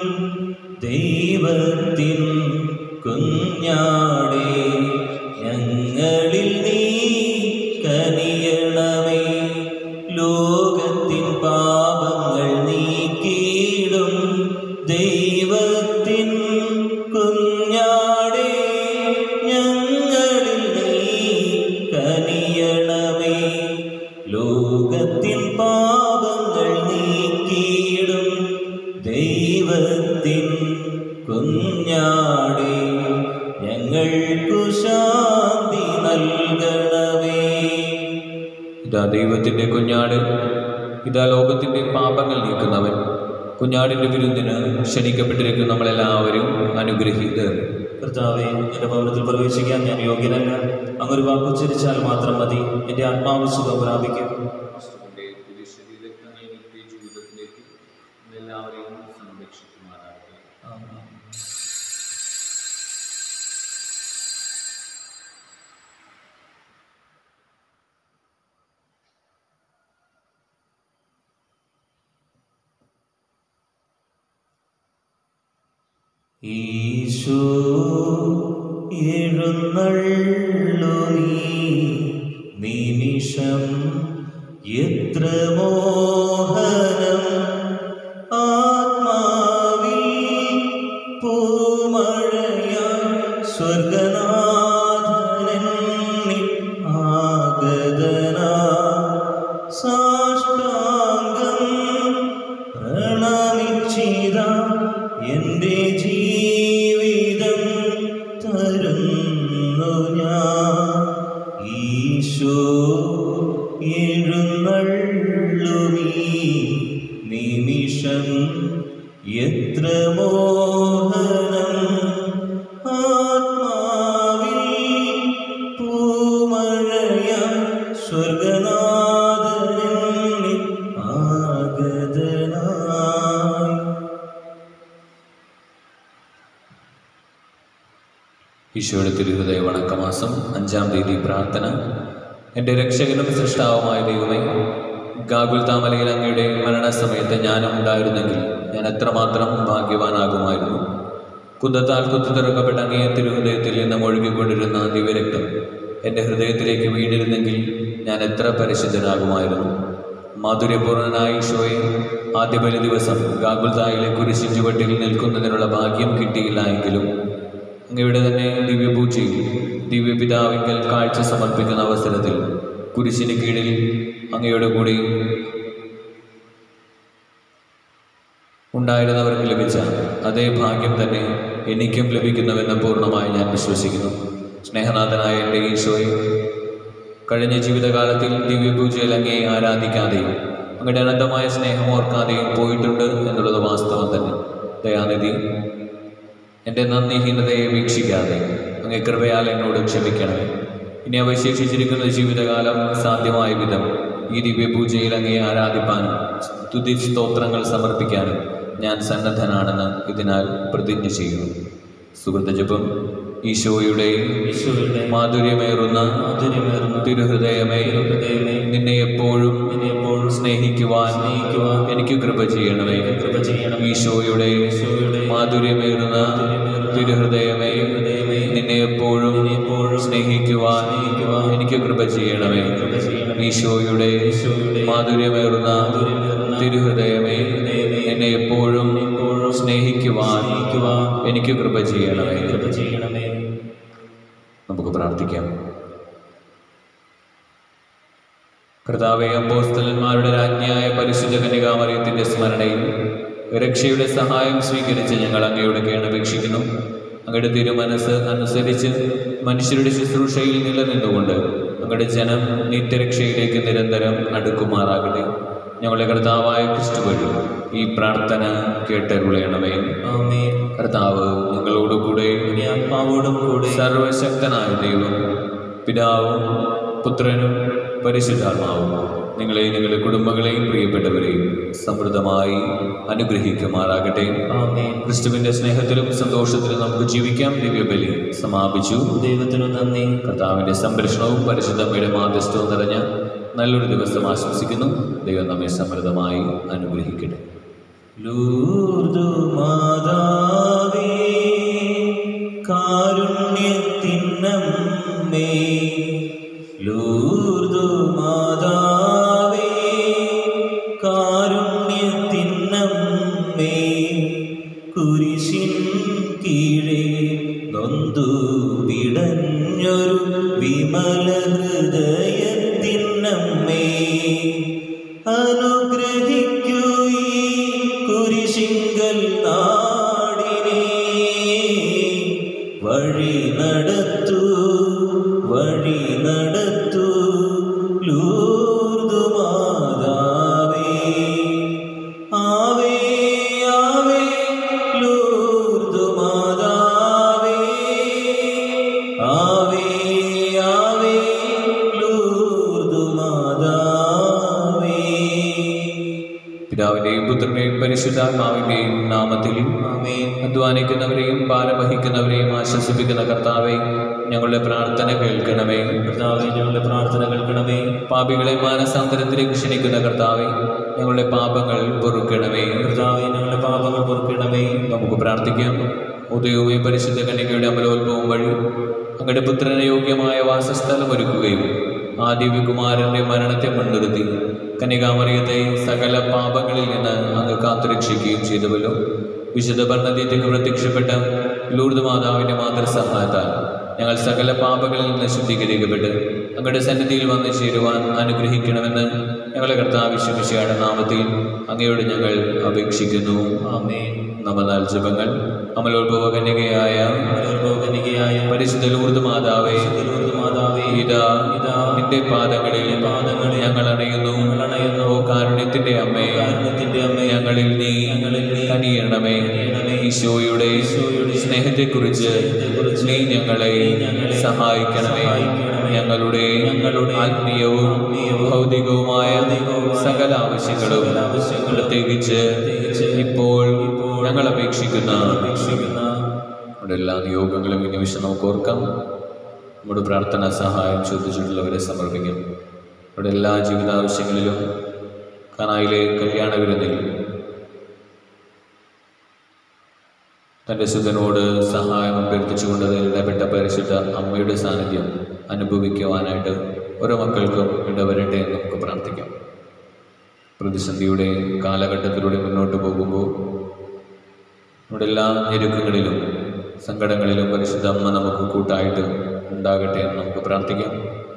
ദൈവത്തിൻ കുഞ്ഞാടേ ഞങ്ങളിൽ നീ കനിയണമേ ലോകത്തിൻ പാപങ്ങൾ നീക്കിയിടും ദൈവത്തിൻ കുഞ്ഞാടേ ഞങ്ങളിൽ നീ കനിയണമേ ലോകത്തിൻ പാപങ്ങൾ നീക്കിയിടും ദൈവത്തിൻ കുഞ്ഞാടേ ഞങ്ങൾക്കു ശാന്തി നൽകണമേ ഇതാ ദൈവത്തിൻ്റെ കുഞ്ഞാട് ഇതാ ലോകത്തിൻ്റെ പാപങ്ങൾ നീക്കുന്നവൻ കുഞ്ഞാടിൻ്റെ വിരുന്നിന് ക്ഷണിക്കപ്പെട്ടിരിക്കുന്ന നമ്മളെല്ലാവരും അനുഗ്രഹീതർ കർത്താവെ എൻ്റെ ഭവനത്തിൽ പ്രവേശിക്കാൻ ഞാൻ യോഗ്യനല്ല അങ്ങൊരു വാക്കുച്ചരിച്ചാൽ മാത്രം മതി എൻ്റെ ആത്മാവ് സുഖം പ്രാപിക്കും ഈശോ എഴുന്നള്ളു നീ നിമിഷം എത്ര മോഹനം ആത്മാവിൽ പൂമഴയ സ്വർഗനാഥനെന്നിൽ ആഗതനാ സാഷ്ടാംഗം പ്രണമിച്ചിത എൻ്റെ ജീവിതം തരുന്നു ഞാൻ ഈശോ എഴുന്നള്ളുമീ നിമിഷം എത്ര മോഹനം ആത്മാവിൽ പൂമഴയ സ്വർഗനാഥനെന്നിൽ ആഗതനായി ഈശോയുടെ തിരുഹൃദയ വണക്കമാസം അഞ്ചാം തീയതി പ്രാർത്ഥന എൻ്റെ രക്ഷകനും സൃഷ്ടാവുമായ ദൈവമേ ഗാഗുൽ താമലയിൽ അങ്ങയുടെ മരണസമയത്ത് ഞാനും ഉണ്ടായിരുന്നെങ്കിൽ ഞാൻ എത്രമാത്രം ഭാഗ്യവാനാകുമായിരുന്നു കുന്തത്താൽ കുത്തുതിറക്കപ്പെട്ട അങ്ങേ തിരുഹൃദയത്തിൽ നിന്ന് ഒഴുകിക്കൊണ്ടിരുന്ന ദിവ്യരക്തം എൻ്റെ ഹൃദയത്തിലേക്ക് വീണിരുന്നെങ്കിൽ ഞാൻ എത്ര പരിശുദ്ധനാകുമായിരുന്നു മാധുര്യപൂർണനായ ഈശോയെ ആദ്യ ബലി ദിവസം ഗാഗുൽതായിലെ കുരിശിൻ ചുവട്ടിൽ നിൽക്കുന്നതിനുള്ള ഭാഗ്യം കിട്ടിയില്ല എങ്കിലും അങ്ങയുടെ തന്നെ ദിവ്യപൂജയിൽ ദിവ്യപിതാവിങ്കൽ കാഴ്ച സമർപ്പിക്കുന്ന അവസരത്തിൽ കുരിശിന് കീഴിൽ അങ്ങയുടെ കൂടി ഉണ്ടായിരുന്നവർക്ക് ലഭിച്ച അതേ ഭാഗ്യം തന്നെ എനിക്കും ലഭിക്കുന്നുവെന്ന് പൂർണ്ണമായി ഞാൻ വിശ്വസിക്കുന്നു സ്നേഹനാഥനായ എൻ്റെ ഈശോയെ കഴിഞ്ഞ ജീവിതകാലത്തിൽ ദിവ്യപൂജയിൽ അങ്ങയെ ആരാധിക്കാതെയും അങ്ങയുടെ അനന്തമായ സ്നേഹം ഓർക്കാതെയും പോയിട്ടുണ്ട് എന്നുള്ളത് വാസ്തവം തന്നെ ദയാനിധി എൻ്റെ നന്ദിഹീനതയെ വീക്ഷിക്കാതെ അങ്ങേ കൃപയാൽ എന്നോട് ക്ഷമിക്കണമേ ഇനി അവശേഷിച്ചിരിക്കുന്ന ജീവിതകാലം സാധ്യമായ വിധം ഈ ദിവ്യപൂജയിൽ അങ്ങയെ ആരാധിപ്പാനും സ്തുതി സ്തോത്രങ്ങൾ സമർപ്പിക്കാനും ഞാൻ സന്നദ്ധനാണെന്ന് ഇതിനാൽ പ്രതിജ്ഞ ചെയ്യുന്നു സുഹൃത്തജപം ഈശോയുടെ ഈശോയുടെ മാധുര്യമേറുന്ന മാധുര്യമേറുന്ന തിരുഹൃദയമേ ഹൃദയമേ നിന്നെ എപ്പോഴും എന്നെ എപ്പോഴും സ്നേഹിക്കുവാൻ സ്നേഹിക്കുവാൻ എനിക്ക് കൃപ ചെയ്യണമേ കൃപ ചെയ്യണം ഈശോയുടെ ഈശോയുടെ മാധുര്യമേറുന്ന തിരുഹൃദയമേ ഹൃദയമേ നിന്നെ എപ്പോഴും എപ്പോഴും സ്നേഹിക്കുവാൻ സ്നേഹിക്കുവാൻ എനിക്ക് കൃപ ചെയ്യണമേ കൃപ ചെയ്യണം ഈശോയുടെ ഈശോയുടെ മാധുര്യമേറുന്ന മാധുര്യമേറുന്ന തിരുഹൃദയമേ ഹൃദയമേ എന്നെ എപ്പോഴും എപ്പോഴും സ്നേഹിക്കുവാൻ സ്നേഹിക്കുവാൻ എനിക്ക് കൃപ ചെയ്യണമേ കൃപ ചെയ്യണമേ നമുക്ക് പ്രാർത്ഥിക്കാം കർത്താവെ അപ്പോസ്തലന്മാരുടെ രാജ്ഞിയായ പരിശുദ്ധ കന്യകാമറിയത്തിന്റെ സ്മരണയിൽ രക്ഷയുടെ സഹായം സ്വീകരിച്ച് ഞങ്ങൾ അങ്ങയോട് കേണപേക്ഷിക്കുന്നു അങ്ങയുടെ തിരുമനസ് അനുസരിച്ച് മനുഷ്യരുടെ ശുശ്രൂഷയിൽ നിലനിന്നുകൊണ്ട് അങ്ങയുടെ ജനം നിത്യരക്ഷയിലേക്ക് നിരന്തരം അടുക്കുമാറാകട്ടെ ഞങ്ങളുടെ കർത്താവായ ക്രിസ്തു വഴി ഈ പ്രാർത്ഥന കേട്ടരുളയണമേ ആമേൻ കർത്താവ് നിങ്ങളോടുകൂടെ ഇനി ആത്മാവോടും കൂടെ സർവശക്തനായ ദൈവം പിതാവും പുത്രനും പരിശുദ്ധാത്മാവും നിങ്ങളെ നിങ്ങളുടെ കുടുംബങ്ങളെയും പ്രിയപ്പെട്ടവരെയും സമൃദ്ധമായി അനുഗ്രഹിക്കുമാറാകട്ടെ ആമേൻ ക്രിസ്തുവിന്റെ സ്നേഹത്തിലും സന്തോഷത്തിലും നമുക്ക് ജീവിക്കാം ദിവ്യബലി സമാപിച്ചു ദൈവത്തിനു നന്ദി കർത്താവിന്റെ സംരക്ഷണവും പരിശുദ്ധമ്മയുടെ മാധ്യസ്ഥവും നിറഞ്ഞ നല്ലൊരു ദിവസം ആശംസിക്കുന്നു ദൈവം നമ്മെ സമൃദ്ധമായി അനുഗ്രഹിക്കട്ടെ ലൂർദു മാതാവേ കാരുണ്യത്തിന്നമ്മേ ലൂർദു മാതാവേ കാരുണ്യത്തിന്നമ്മേ കുരിശിൻ കീഴേ നൊന്തു പിടഞ്ഞൊരു വിമല ഹൃദയത്തിന്നമ്മേ അനുഗ്രഹിക്കൂ ഈ കുരിശിങ്കൽ നാടിനെ വഴി നടത്തൂ വഴി നടത്തൂ ലൂർദു മാതാവേ ആവേ പരിശുദ്ധാത്മാവിൻ്റെയും നാമത്തിൽ ആമേൻ അധ്വാനിക്കുന്നവരെയും ഭാരം വഹിക്കുന്നവരെയും ആശ്വസിപ്പിക്കുന്ന കർത്താവെ ഞങ്ങളുടെ പ്രാർത്ഥന കേൾക്കണമേ കർത്താവെ ഞങ്ങളുടെ പ്രാർത്ഥന കേൾക്കണമേ പാപികളെ മാനസാന്തരത്തിലേക്ക് ക്ഷണിക്കുന്ന കർത്താവെ ഞങ്ങളുടെ പാപങ്ങൾ പൊറുക്കണമേ കർത്താവെ ഞങ്ങളുടെ പാപങ്ങൾ പൊറുക്കണമേ നമുക്ക് പ്രാർത്ഥിക്കാം ഉദയവും പരിശുദ്ധ കന്യകയുടെ അമലോത്ഭവം വഴി അങ്ങയുടെ പുത്രന് യോഗ്യമായ വാസസ്ഥലം ഒരുക്കുകയും ആദിവ്യകുമാരന്റെ മരണത്തെ മുൻനിർത്തി കന്യകാമറിയത്തെ സകല പാപങ്ങളിൽ നിന്ന് അങ്ങ് കാത്തുരക്ഷിക്കുകയും ചെയ്തുവല്ലോ വിശുദ്ധ ഭരണതീയത്തേക്ക് പ്രത്യക്ഷപ്പെട്ട ലൂർദ് മാതാവിന്റെ മാതൃസഹായത്താൽ ഞങ്ങൾ സകല പാപങ്ങളിൽ നിന്ന് ശുദ്ധീകരിക്കപ്പെട്ട് അങ്ങയുടെ സന്നിധിയിൽ വന്നു ചേരുവാൻ അനുഗ്രഹിക്കണമെന്ന് ഞങ്ങളെ കർത്താവിശ്വമിശയുടെ നാമത്തിൽ അങ്ങയോട് ഞങ്ങൾ അപേക്ഷിക്കുന്നു ആമേൻ നവനാൾ ജപങ്ങൾ അമലോത്ഭവ കന്യകയായ കന്യകയായ പരിശുദ്ധ ലൂർദ് മാതാവേ പരിശുദ്ധ മാതാവേ ഇതാ ഇതാ നിന്റെ പാദങ്ങളിൽ പാദങ്ങളിൽ ഞങ്ങൾ അണയുന്നു അണയുന്നു. ഓ കാരുണ്യത്തിന്റെ അമ്മേ കാരുണ്യത്തിന്റെ അമ്മേ ഞങ്ങളിൽ നീ ഞങ്ങളിൽ നീ കനിയണമേ കനിയണമേ. ഈശോയുടെ ഈശോയുടെ സ്നേഹത്തെക്കുറിച്ച് സ്നേഹത്തെക്കുറിച്ച് നീ ഞങ്ങളെ ഞങ്ങളെ സഹായിക്കണമേ സഹായിക്കണമേ. ഞങ്ങളുടെ ഞങ്ങളുടെ ആത്മീയവും ആത്മീയവും ഭൗതികവുമായ ഭൗതികവുമായ സകല ആവശ്യങ്ങളും സകല ആവശ്യങ്ങളും പ്രത്യേകിച്ച് പ്രത്യേകിച്ച് ഇപ്പോൾ ഇപ്പോൾ ഞങ്ങൾ അപേക്ഷിക്കുന്ന അപേക്ഷിക്കുന്ന നമ്മുടെ എല്ലാ നിയോഗങ്ങളും ഈ നിമിഷം നമുക്ക് ഓർക്കാം നമ്മുടെ പ്രാർത്ഥനാ സഹായം ചോദിച്ചിട്ടുള്ളവരെ സമർപ്പിക്കാം നമ്മുടെ എല്ലാ ജീവിതാവശ്യങ്ങളിലും കനായിലെ കല്യാണ വിരുന്നിൽ തൻ്റെ സുതനോട് സഹായം അഭ്യർത്ഥിച്ചുകൊണ്ട് ഇടപെട്ട പരിശുദ്ധ അമ്മയുടെ സാന്നിധ്യം അനുഭവിക്കുവാനായിട്ട് ഓരോ മക്കൾക്കും ഇടവരട്ടെ എന്ന് നമുക്ക് പ്രാർത്ഥിക്കാം പ്രതിസന്ധിയുടെ കാലഘട്ടത്തിലൂടെ മുന്നോട്ട് പോകുമ്പോൾ നമ്മുടെ എല്ലാ ഞെരുക്കങ്ങളിലും സങ്കടങ്ങളിലും പരിശുദ്ധ അമ്മ നമുക്ക് കൂട്ടായിട്ട് ഉണ്ടാകട്ടെ എന്ന് നമുക്ക് പ്രാർത്ഥിക്കാം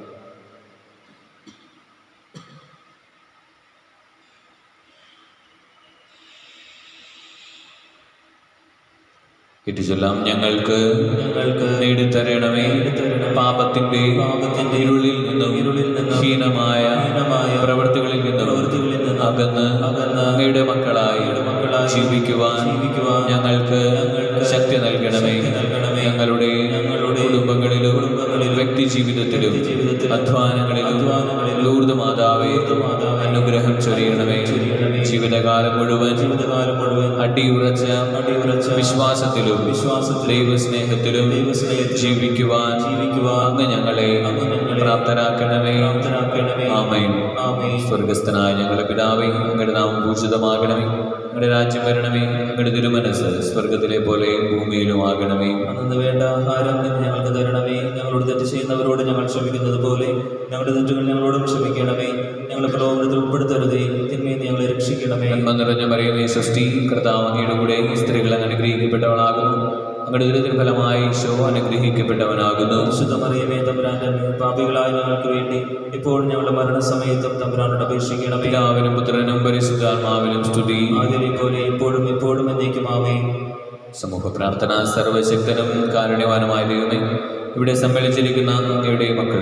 ചൊല്ലാം ഞങ്ങൾക്ക് ഞങ്ങൾക്ക് നേടിത്തരണമേ നേടിത്തരണമേ. പാപത്തിന്റെ പാപത്തിന്റെ ഇരുളിൽ നിന്നും ഇരുളിൽ നിന്നും ഹീനമായ ഹീനമായ പ്രവൃത്തികളിൽ നിന്നും പ്രവൃത്തികളിൽ നിന്നും അകന്ന് അകന്ന് അങ്ങയുടെ മക്കളായി അങ്ങയുടെ മക്കളായി ജീവിക്കുവാൻ ജീവിക്കുവാൻ ഞങ്ങൾക്ക് ഞങ്ങൾക്ക് ശക്തി നൽകണമേ ശക്തി നൽകണമേ. ഞങ്ങളുടെ ഞങ്ങളുടെ കുടുംബങ്ങളിലും കുടുംബങ്ങളിലും വ്യക്തി ജീവിതത്തിലും വ്യക്തിജീവിതത്തിലും അധ്വാനങ്ങളിലും അധ്വാനങ്ങളിലും ലൂർദ് മാതാവേ ലൂർദ് മാതാവേ അനുഗ്രഹം ചൊരിയണമേ ചൊരിയണമേ. ജീവിതകാലം മുഴുവൻ ജീവിതകാലം മുഴുവൻ അടിയുറച്ച അടിയുറച്ച വിശ്വാസത്തിലും വിശ്വാസത്തിലും ദൈവസ്നേഹത്തിലും ദൈവസ്നേഹത്തിലും ജീവിക്കുവാൻ ജീവിക്കുവാൻ അങ്ങ് ഞങ്ങളെ അങ്ങ് ഞങ്ങളെ പ്രാപ്തരാക്കണമേ പ്രാപ്തരാക്കണമേ. ആമേൻ ആമേൻ. സ്വർഗസ്ഥനായ ഞങ്ങളുടെ പിതാവേ അങ്ങയുടെ നാമം പൂജിതമാകണമേ അങ്ങയുടെ രാജ്യം വരണമേ അങ്ങയുടെ തിരുമനസ് സ്വർഗത്തിലെ പോലെ ഭൂമിയിലും ആകണമേ അന്നു വേണ്ട ആഹാരം ഇന്ന് ഞങ്ങൾക്ക് തരണമേ ഞങ്ങളോട് തെറ്റ് ചെയ്യുന്നവരോട് ഞങ്ങൾ ക്ഷമിക്കുന്നത് പോലെ ഞങ്ങളുടെ തെറ്റുകൾ ഞങ്ങളോടും ക്ഷമിക്കണമേ ഞങ്ങളെ പ്രലോഭനത്തിൽ ഉൾപ്പെടുത്തരുതേ തിന്മയിൽ നിന്ന് ഞങ്ങളെ രക്ഷിക്കണമേ നന്മ നിറഞ്ഞ മറിയമേ സൃഷ്ടി കർത്താവ് അങ്ങയുടെ കൂടെ സ്ത്രീകൾ അങ്ങ് അനുഗ്രഹിക്കപ്പെട്ടവളാകുന്നു അങ്ങയുടെ ദുരിതത്തിന് ഫലമായി ഈശോ അനുഗ്രഹിക്കപ്പെട്ടവനാകുന്നു പരിശുദ്ധ മറിയമേ തമ്പുരാൻ്റെ പാപികളായ ഞങ്ങൾക്ക് വേണ്ടി ഇപ്പോൾ ഞങ്ങളുടെ മരണസമയത്തും തമ്പുരാനോട് അപേക്ഷിക്കണമേ പിതാവിനും പുത്രനും പരിശുദ്ധാത്മാവിനും സ്തുതി ആദ്യമേ പോലെ ഇപ്പോഴും ഇപ്പോഴും എന്നേക്കും ആമേ സമൂഹ പ്രാർത്ഥന സർവശക്തനും കാരുണ്യവാനുമായ ദൈവമേ ഇവിടെ സമ്മേളിച്ചിരിക്കുന്ന അങ്ങയുടെ മക്കൾ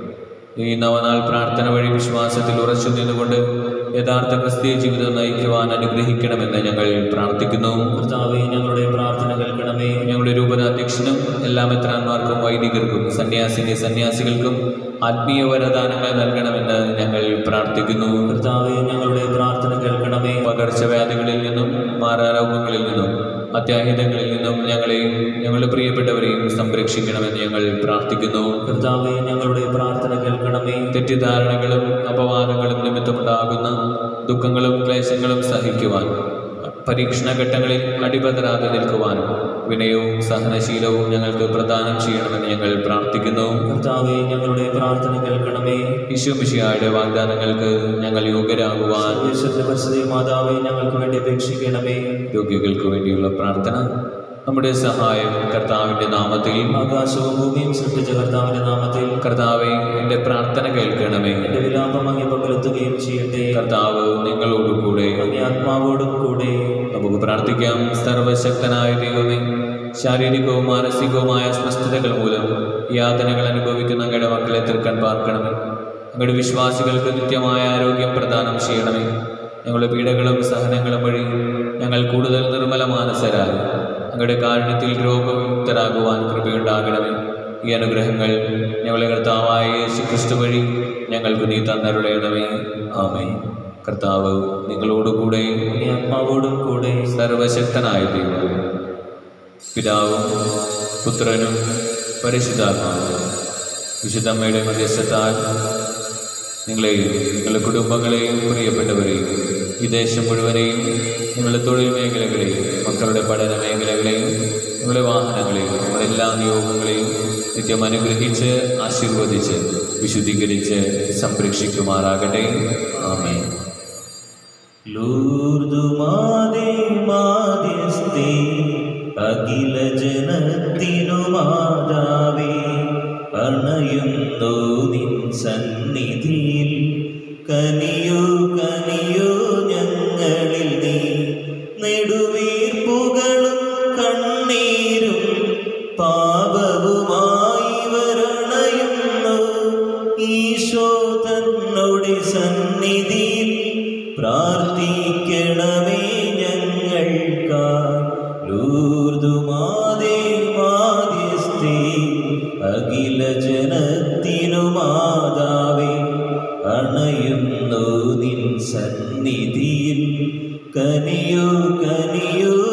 ഈ നവനാൾ പ്രാർത്ഥന വഴി വിശ്വാസത്തിൽ ഉറച്ചു നിന്നുകൊണ്ട് യഥാർത്ഥ ക്രിസ്തീയ ജീവിതം നയിക്കുവാൻ അനുഗ്രഹിക്കണമെന്ന് ഞങ്ങൾ പ്രാർത്ഥിക്കുന്നു കർത്താവേ ഞങ്ങളുടെ പ്രാർത്ഥന കേൾക്കണമേ ഞങ്ങളുടെ രൂപതാധ്യക്ഷനും എല്ലാ മെത്രാന്മാർക്കും വൈദികർക്കും സന്യാസിനി സന്യാസികൾക്കും ആത്മീയ വരദാനങ്ങൾ നൽകണമെന്ന് ഞങ്ങൾ പ്രാർത്ഥിക്കുന്നു കർത്താവേ ഞങ്ങളുടെ പ്രാർത്ഥന കേൾക്കണമേ പകർച്ചവ്യാധികളിൽ നിന്നും മാറാരോഗങ്ങളിൽ നിന്നും അത്യാഹിതങ്ങളിൽ നിന്നും ഞങ്ങളെയും ഞങ്ങളുടെ പ്രിയപ്പെട്ടവരെയും സംരക്ഷിക്കണമെന്ന് ഞങ്ങൾ പ്രാർത്ഥിക്കുന്നു കർത്താവേ ഞങ്ങളുടെ പ്രാർത്ഥന കേൾക്കണമേ തെറ്റിദ്ധാരണകളും അപവാദങ്ങളും നിമിത്തമുണ്ടാകുന്ന ദുഃഖങ്ങളും ക്ലേശങ്ങളും സഹിക്കുവാൻ പരീക്ഷണ ഘട്ടങ്ങളിൽ അടിപതരാതെ നിൽക്കുവാനും വിനയവും സഹനശീലവും ഞങ്ങൾക്ക് പ്രദാനം ചെയ്യണമെന്ന് ഞങ്ങൾ പ്രാർത്ഥിക്കുന്നു കർത്താവേ ഞങ്ങളുടെ പ്രാർത്ഥന കേൾക്കണമേ ഈശോമിഷിയായുടെ വാഗ്ദാനങ്ങൾക്ക് ഞങ്ങൾ യോഗ്യരാകുവാൻ സർവേശ്വരന്റെ പരിസ്ഥിതി മാതാവേ ഞങ്ങൾക്ക് വേണ്ടി അപേക്ഷിക്കണമേ രോഗികൾക്ക് വേണ്ടിയുള്ള പ്രാർത്ഥന നമ്മുടെ സഹായം കർത്താവിൻ്റെ നാമത്തിൽ ആകാശവും ഭൂമിയും സൃഷ്ടിച്ച കർത്താവിന്റെ നാമത്തിൽ കർത്താവെ എൻ്റെ പ്രാർത്ഥന കേൾക്കണമേ എന്റെ വിലാപം അങ്ങേ പകലെത്തുകയും ചെയ്യട്ടെ കർത്താവ് നിങ്ങളോട് കൂടെ അങ്ങേ ആത്മാവോടും കൂടെ നമുക്ക് പ്രാർത്ഥിക്കാം സർവശക്തനായ ദൈവമേ ശാരീരികവും മാനസികവുമായ അസ്വസ്ഥതകൾ മൂലം യാതനകൾ അനുഭവിക്കുന്ന അങ്ങയുടെ മക്കളെ തീർക്കാൻ പാർക്കണമേ അങ്ങയുടെ വിശ്വാസികൾക്ക് നിത്യമായ ആരോഗ്യം പ്രദാനം ചെയ്യണമേ ഞങ്ങളുടെ പീഡകളും സഹനങ്ങളും വഴി ഞങ്ങൾ കൂടുതൽ നിർമ്മല മാനസരായി അങ്ങയുടെ കാരുണ്യത്തിൽ രോഗവിമുക്തരാകുവാൻ കൃപയുണ്ടാകണമേ ഈ അനുഗ്രഹങ്ങൾ ഞങ്ങളെ കർത്താവായ യേശു ക്രിസ്തു വഴി ഞങ്ങൾക്ക് നീ തന്നരുളയണമേ ആമേ കർത്താവ് നിങ്ങളോടുകൂടെ അങ്ങേ ആത്മാവോടും കൂടെ സർവശക്തനായ ദൈവം പിതാവും പുത്രനും പരിശുദ്ധാത്മാവും വിശുദ്ധമ്മയുടെ മധ്യസ്ഥത്താൽ നിങ്ങളെയും നിങ്ങളുടെ കുടുംബങ്ങളെയും പ്രിയപ്പെട്ടവരെയും ഈ ദേശം മുഴുവനെയും നിങ്ങളുടെ തൊഴിൽ മേഖലകളെയും മക്കളുടെ പഠന മേഖലകളെയും നിങ്ങളുടെ വാഹനങ്ങളെയും നിങ്ങളുടെ എല്ലാ നിയോഗങ്ങളെയും നിത്യം അനുഗ്രഹിച്ച് ആശീർവദിച്ച് വിശുദ്ധീകരിച്ച് സംരക്ഷിക്കുമാറാകട്ടെ ആമേ ലൂർദുമാതേ മാധ്യസ്ഥേ അഖില ജനത്തിനു മാതാവേ അണയുന്നു നിൻ സന്നിധിയിൽ കനിയോ കനിയോ ഞങ്ങളിൽ നീ നെടുവീർപ്പുകളും കണ്ണീരും പാപവുമായി വരണയുന്നു ഈശോ തന്നോട് സന്നിധിയിൽ പ്രാർത്ഥിക്കണമേ ഞങ്ങൾക്കായി ലൂർദുമാതേ മാധ്യസ്ഥേ അഖില ജനത്തിനു മാതാവേ അണയുന്നു നിൻ സന്നിധിയിൽ കനിയോ കനിയോ